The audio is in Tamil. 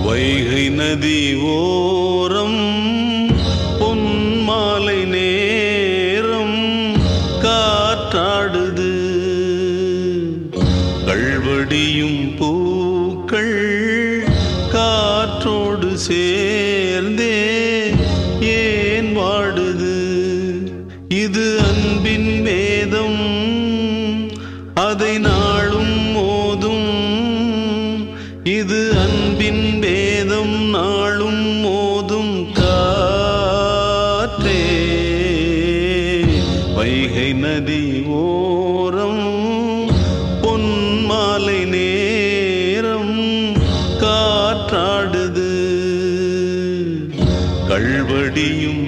வைகை நதி ஓரம் பொன்மாலை நேரம் காற்றாடுது கள்வடியும் பூக்கள் காற்றோடு சேர்ந்தே ஏன் வாடுது இது அன்பின் வேதம் அதை நாளும் மோதும் இது அன்பின் வேதம் நாளும் மோதும் காற்றே வைகை நதி ஓரம் பொன்மாலை நேரம் காற்றாடுது கள்வடியும்